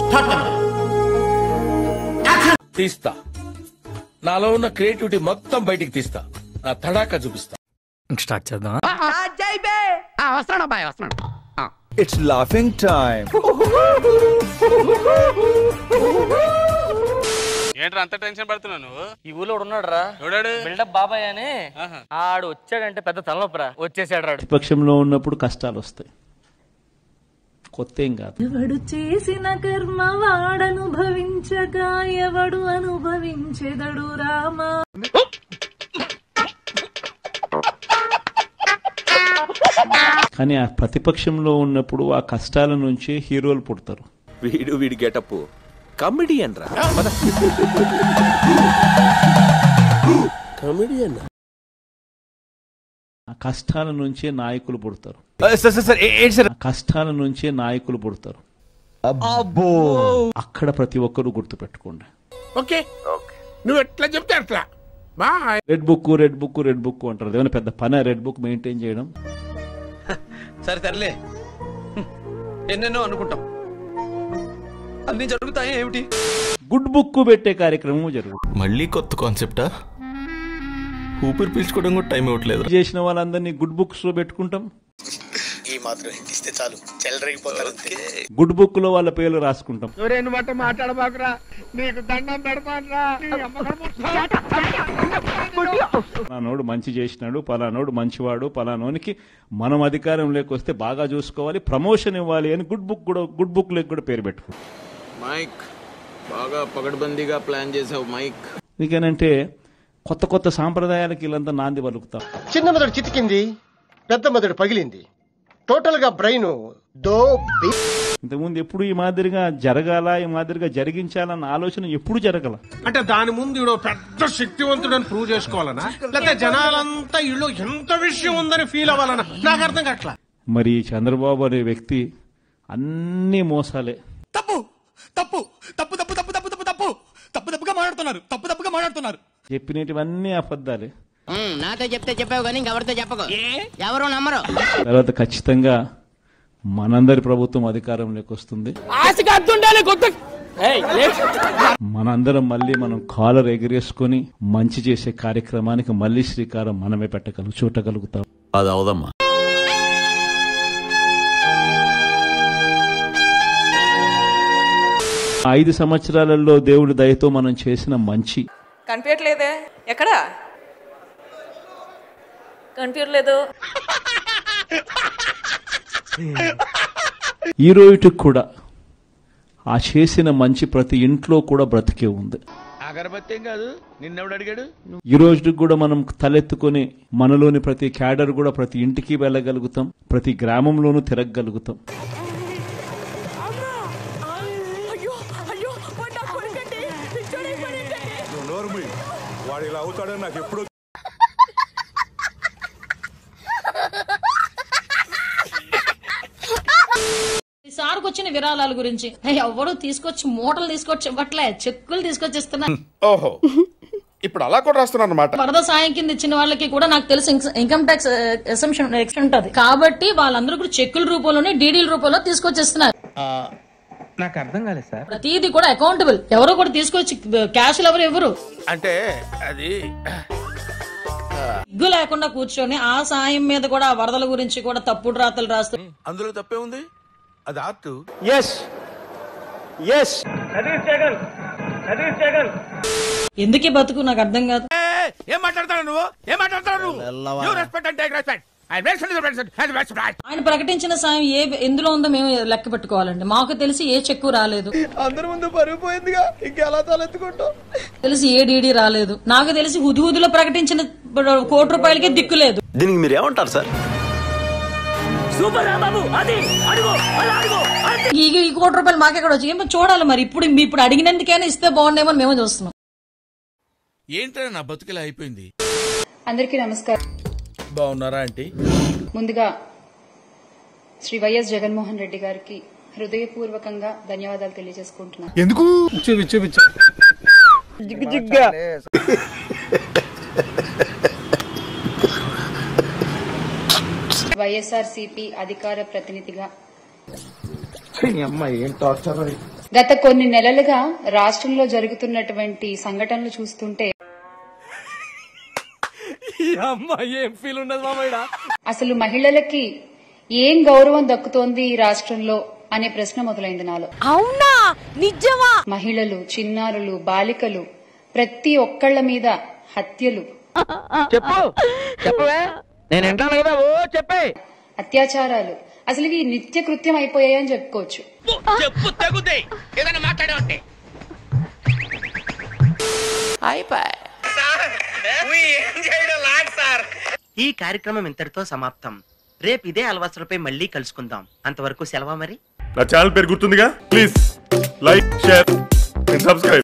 Third camera action తీస్తా నాలో ఉన్న క్రియేటివిటీ మొత్తం బయటికి తీస్తా నా తడాక చూపిస్తా స్టార్ట్ చేద్దాం వస్తున్నాడు అబ్బాయి వస్తున్నాడు It's laughing time. ఏంట్రా అంత టెన్షన్ పడుతున్నావు నువ్వు ఈ ఊళ్ళో ఉన్నాడు రా ఎవడాడు బిల్డప్ బాబాయ్ అని ఆడు వచ్చాడంటే పెద్ద తలనొప్పరా వచ్చేసాడు రాడు ప్రతిపక్షంలో ఉన్నప్పుడు కష్టాలు వస్తాయి కొత్త ఏం కాదు ఎవడు చేసిన కర్మ వాడనుభవించగా ఎవడు అనుభవించెదడు రామా కానీ ఆ ప్రతిపక్షంలో ఉన్నప్పుడు ఆ కష్టాల నుంచి హీరోలు పుడతారు వీడు వీడి గెటప్ కమెడియన్ రా ఆ కష్టాల నుంచే నాయకులు పుడతారు సార్ సార్ సార్ ఏంటి సార్ ఆ కష్టాల నుంచే నాయకులు పుడతారు అక్కడ ప్రతి ఒక్కరు గుర్తుపెట్టుకోండి ఓకే నువ్వు ఎట్లా చెప్తే అట్లా boy red book red book red book అంటారు ఏమైనా పెద్ద పని రెడ్ బుక్ మెయింటైన్ చేయడం సరే తరలే ఎన్నెన్నో అనుకుంటాం అన్ని జరుగుతాయి ఏమిటి గుడ్ బుక్ పెట్టే కార్యక్రమం జరుగుతుంది మళ్ళీ కొత్త కాన్సెప్టా ఊపిరి పీల్చుకోవడం కూడా టైం ఇవ్వట్లేదు చేసిన వాళ్ళందరినీ గుడ్ బుక్స్ లో పెట్టుకుంటాం ఈ మాత్రం ఇస్తే చాలు చెల్లరగిపోతారు అంతే గుడ్ బుక్ లో వాళ్ళ పేర్లు రాసుకుంటాం రెండు మాట మాట్లాడబాకురా నీకు దండం పెడతానురా పలానోడు మంచి చేసినాడు పలానోడు మంచివాడు పలానోనికి మనం అధికారం లేకొస్తే బాగా చూసుకోవాలి ప్రమోషన్ ఇవ్వాలి అని గుడ్ బుక్ కూడా గుడ్ బుక్ లేక కూడా పేరు పెట్టుకుంటాం మైక్ బాగా పగడ్బందీగా ప్లాన్ చేసావు మైక్ ఎందుకనంటే కొత్త కొత్త సాంప్రదాయాలకి వీళ్ళంతా నాంది పలుకుతాం చిన్న మెదడు చితికింది పెద్ద మెదడు పగిలింది టోటల్ గా బ్రెయిన్ దో ఇంతకుముందు ఎప్పుడు ఈ మాదిరిగా జరగాల ఈ మాదిరిగా జరిగించాలన్న ఆలోచన ఎప్పుడు జరగల అంటే దాని ముందు ఈడో పెద్ద శక్తివంతుడని ప్రూవ్ చేసుకోవాలనా లేకపోతే జనాలంతా ఇళ్ళు ఎంత విషయం ఉందని ఫీల్ అవ్వాలనా నాకు అర్థం కావట్లా మరి ఈ చంద్రబాబు అనే వ్యక్తి అన్ని మోసాలే తప్పు తప్పు తప్పు తప్పు తప్పు తప్పు తప్పు తప్పు తప్పు తప్పుగా మాట్లాడుతున్నారు తప్పు తప్పుగా మాట్లాడుతున్నారు చెప్పినటివన్నీ అబద్ధాలే నాతో చెప్తే చెప్పావు కానీ ఇంకెవరితో చెప్పకు ఎవరు నమ్మరు తర్వాత ఖచ్చితంగా మనందరి ప్రభుత్వం అధికారంలోకి వస్తుంది ఆశగా అద్దుండాలి కొత్త ఏయ్, లే. మనందరం మళ్ళీ మనం కాలర్ ఎగిరేసుకొని మంచి చేసే కార్యక్రమానికి మళ్ళీ శ్రీకారం మనమే పెట్టగలు చూడగలుగుతాం అది అవదమ్మా ఐదు సంవత్సరాలలో దేవుడి దయతో మనం చేసిన మంచి కనిపించట్లేదే ఎక్కడా కనిపించట్లేదు ఈ రోజుకి కూడా ఆ చేసిన మంచి ప్రతి ఇంట్లో కూడా బ్రతికే ఉంది అగరబత్తి ఏం కాదు నిన్నెవడు అడిగాడు ఈ రోజుకి కూడా మనం తలెత్తుకొని మనలోని ప్రతి క్యాడర్ కూడా ప్రతి ఇంటికి వెళ్ళగలుగుతాం ప్రతి గ్రామంలోనూ తిరగగలుగుతాం వాడు ఇలా అవుతాడని నాకు ఎప్పుడు సార్కు వచ్చిన విరాళాల గురించి ఎవరు తీసుకొచ్చి మూటలు తీసుకొచ్చి ఇవ్వట్లే చెక్కులు తీసుకొచ్చి ఇస్తున్నారు ఓహో ఇప్పుడు అలా కూడా రాస్తున్నారు అనమాట వరద సాయం కింద ఇచ్చిన వాళ్ళకి కూడా నాకు తెలిసి ఇన్కమ్ ట్యాక్స్ ఎసంప్షన్ ఉంటది కాబట్టి వాళ్ళందరూ కూడా చెక్కుల రూపంలోనే డీడీల రూపంలో తీసుకొచ్చేస్తున్నారు నాకు అర్థం కాలేదు సార్ ప్రతిదీ కూడా అకౌంటబుల్ ఎవరో కూడా తీసుకొచ్చి క్యాష్ ఎవరు ఎవరు అంటే అది సిగ్గు లేకుండా కూర్చొని ఆ సాయం మీద కూడా ఆ వరదల గురించి కూడా తప్పుడు రాతలు రాస్తూ అందులో తప్పే ఉంది అది ఆర్ట్ ఎస్ ఎస్ ఎందుకు ఈ బతుకు నాకు అర్థం కాదు ఏం మాట్లాడతాడు నువ్వు ఏం మాట్లాడతాడు నువ్వు you respect and take respect I respect ఆయన ప్రకటించిన సాయం ఏ ఎందులో ఉందో మేము లెక్క పెట్టుకోవాలండి మాకు తెలిసి ఏ చెక్కు రాలేదు అందరి ముందు పరుగు పోయిందిగా ఇంకెలా తలెత్తుకుంటాం తెలిసి ఏ డీడీ రాలేదు నాకు తెలిసి హుదుహుదులో ప్రకటించిన కోటి రూపాయలకే దిక్కు లేదు దీనికి మీరు ఏమంటారు సార్ ఈ ఈ కోటి రూపాయలు మాకెక్కడ వచ్చి ఏమో చూడాలి మరి ఇప్పుడు ఇప్పుడు అడిగినందుకైనా ఇస్తే బాగుండేమో అని మేము చూస్తున్నాం ఏంట్రా నా బతుకులా అయిపోయింది అందరికీ నమస్కారం బాగున్నారా ఆంటీ ముందుగా శ్రీ వైఎస్ జగన్మోహన్ రెడ్డి గారికి హృదయపూర్వకంగా ధన్యవాదాలు తెలియజేసుకుంటున్నాను ఎందుకు వైఎస్ఆర్ సిపి అధికార ప్రతినిధిగా అమ్మాయి ఏం టార్చర్ గత కొన్ని నెలలుగా రాష్ట్రంలో జరుగుతున్నటువంటి సంఘటనలు చూస్తుంటే ఏం ఫీల్ ఉండదు మామయ్య అసలు మహిళలకి ఏం గౌరవం దక్కుతోంది ఈ రాష్ట్రంలో అనే ప్రశ్న మొదలైంది నాలో అవునా నిజమా మహిళలు చిన్నారులు బాలికలు ప్రతి ఒక్కళ్ళ మీద హత్యలు చెప్పు చెప్పవే నేను వింటాను కదా ఓ చెప్పే అత్యాచారాలు అసలు ఇవి నిత్య కృత్యం అయిపోయాయని చెప్పుకోవచ్చు చెప్పు తగుదే ఏదైనా మాట్లాడే ఉంటే ఈ కార్యక్రమం ఇంతటితో సమాప్తం రేపు ఇదే అలవాసులపై మళ్ళీ కలుసుకుందాం అంతవరకు సెలవా మరి నా ఛానల్ పేరు గుర్తుందిగా please like share and subscribe